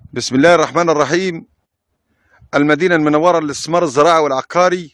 بسم الله الرحمن الرحيم المدينة المنورة للاستثمار الزراعي والعقاري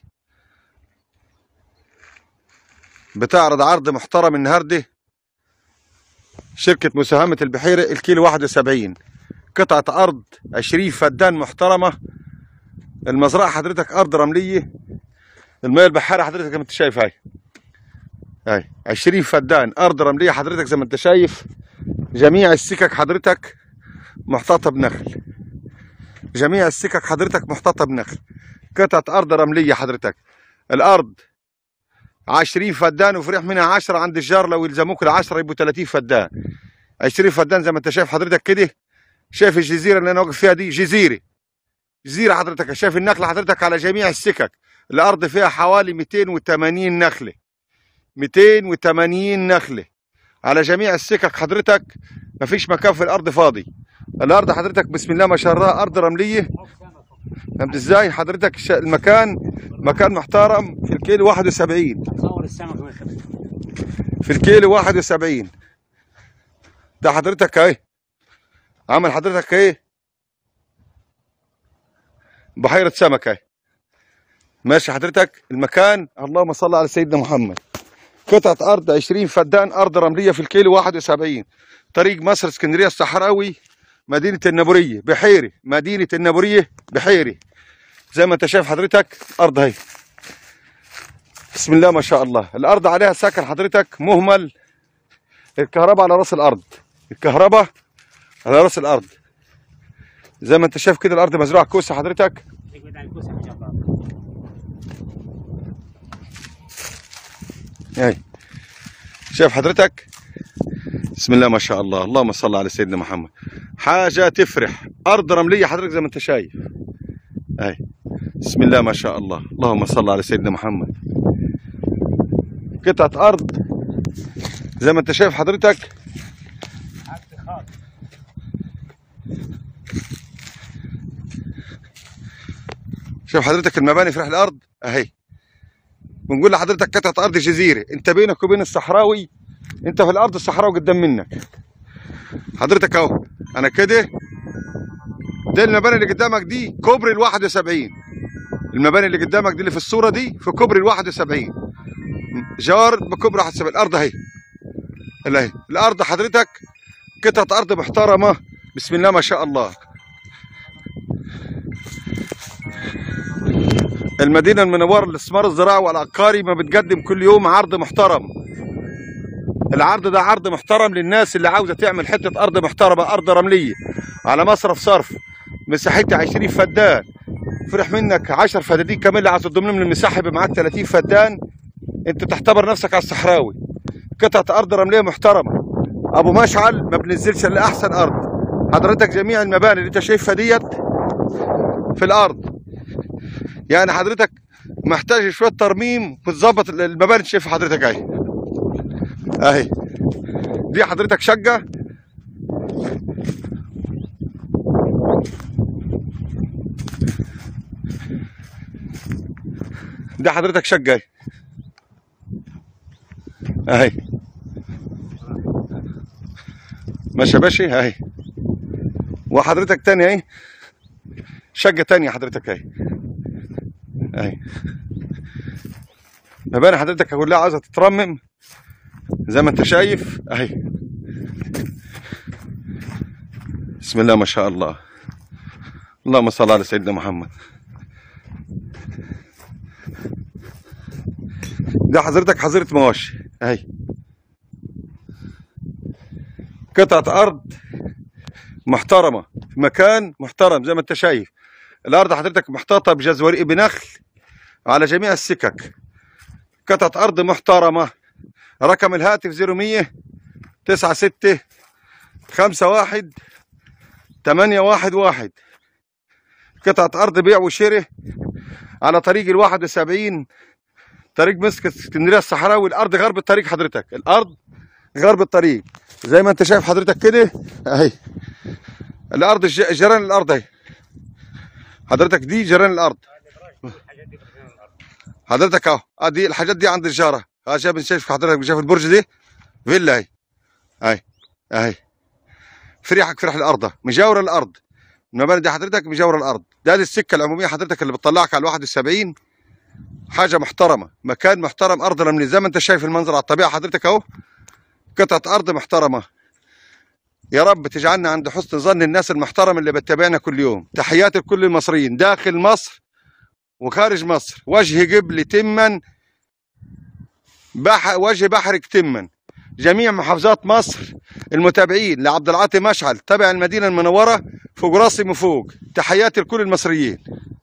بتعرض عرض محترم النهارده شركة مساهمة البحيرة الكيلو 71 قطعة أرض 20 فدان محترمة المزرعة حضرتك أرض رملية المياه البحارة حضرتك زي ما أنت شايف هاي هاي 20 فدان أرض رملية حضرتك زي ما أنت شايف جميع السكك حضرتك محتاطة بنخل جميع السكك حضرتك محتاطة بنخل قطعة أرض رملية حضرتك الأرض عشرين فدان وفرح منها عشرة عند الجار لو يلزموك العشرة يبقوا 30 فدان عشرين فدان زي ما انت شايف حضرتك كده شايف الجزيرة اللي انا واقف فيها دي جزيرة جزيرة حضرتك شايف النخلة حضرتك على جميع السكك الأرض فيها حوالي 280 نخلة 280 نخلة على جميع السكك حضرتك مفيش مكان في الأرض فاضي الأرض حضرتك بسم الله ما شاء الله أرض رملية فهمت ازاي حضرتك الش- المكان مكان محترم في الكيلو 71 صور السمك ويخرج في الكيلو 71 ده حضرتك اهي عمل حضرتك ايه بحيرة سمك اهي ماشي حضرتك المكان اللهم صل على سيدنا محمد قطعة أرض 20 فدان أرض رملية في الكيلو 71 طريق مصر اسكندرية الصحراوي مدينة النبورية بحيري مدينة النبورية بحيري زي ما انت شايف حضرتك أرض اهي بسم الله ما شاء الله الارض عليها سكن حضرتك مهمل الكهرباء على راس الارض الكهرباء على راس الارض زي ما انت شايف كده الارض مزروعه كوسه حضرتك بتاع الكوسه ما شاء الله اهي شايف حضرتك بسم الله ما شاء الله اللهم صل على سيدنا محمد حاجه تفرح ارض رمليه حضرتك زي ما انت شايف اهي بسم الله ما شاء الله اللهم صل على سيدنا محمد قطعه ارض زي ما انت شايف حضرتك شوف حضرتك المباني في رحل الارض اهي بنقول لحضرتك قطعه ارض جزيره انت بينك وبين الصحراوي انت في الارض الصحراوي قدام منك حضرتك اهو انا كده ده المباني اللي قدامك دي كوبري ال 71 المباني اللي قدامك دي اللي في الصوره دي في كوبري ال 71 جار بكوبري 71 الارض اهي اللي اهي الارض حضرتك قطعه ارض محترمه بسم الله ما شاء الله المدينة المنورة للاستثمار الزراعي والعقاري ما بتقدم كل يوم عرض محترم العرض ده عرض محترم للناس اللي عاوزة تعمل حتة أرض محترمة أرض رملية على مصرف صرف مساحتها 20 فدان فرح منك 10 فدادين كمان اللي عاوز تضم من المساحة يبقى معاك 30 فدان انت تعتبر نفسك على الصحراوي قطعة أرض رملية محترمة أبو مشعل ما بنزلش إلا أحسن أرض حضرتك جميع المباني اللي أنت شايفها ديت في الأرض يعني حضرتك محتاج شويه ترميم وتظبط المباني اللي شايفها حضرتك اهي اهي دي حضرتك شقه دي حضرتك شقه اهي اهي ماشي يا باشا اهي وحضرتك تاني اهي شقه تانية حضرتك اهي اهي مباني حضرتك كلها عايزه تترمم زي ما انت شايف اهي بسم الله ما شاء الله اللهم صل على سيدنا محمد ده حضرتك حظيرة مواشي اهي قطعة أرض محترمة في مكان محترم زي ما انت شايف الأرض حضرتك محتاطة بجزوري بنخل على جميع السكك قطعة أرض محترمة رقم الهاتف 0100 96 51 811 قطعة أرض بيع وشراء على طريق ال 71 طريق مسك اسكندرية الصحراوي الأرض غرب الطريق حضرتك الأرض غرب الطريق زي ما أنت شايف حضرتك كده أهي الأرض الج- جيران الأرض أهي حضرتك دي جيران الأرض الحاجات دي بتبقى من الارض حضرتك اهو اه دي الحاجات دي عند الجاره اه شايف شايف حضرتك شايف البرج دي فيلا اهي اهي اهي فريحك فرح الارض مجاوره الارض المباني دي حضرتك بجور الارض ده دي السكه العموميه حضرتك اللي بتطلعك على ال 71 حاجه محترمه مكان محترم ارض رمليه زي ما انت شايف المنظر على الطبيعه حضرتك اهو قطعه ارض محترمه يا رب تجعلنا عند حسن ظن الناس المحترمه اللي بتتابعنا كل يوم تحياتي لكل المصريين داخل مصر وخارج مصر وجه قبل تما بح وجه بحرك تما جميع محافظات مصر المتابعين لعبد العاطي مشعل تبع المدينه المنوره فوق راسي من فوق تحياتي لكل المصريين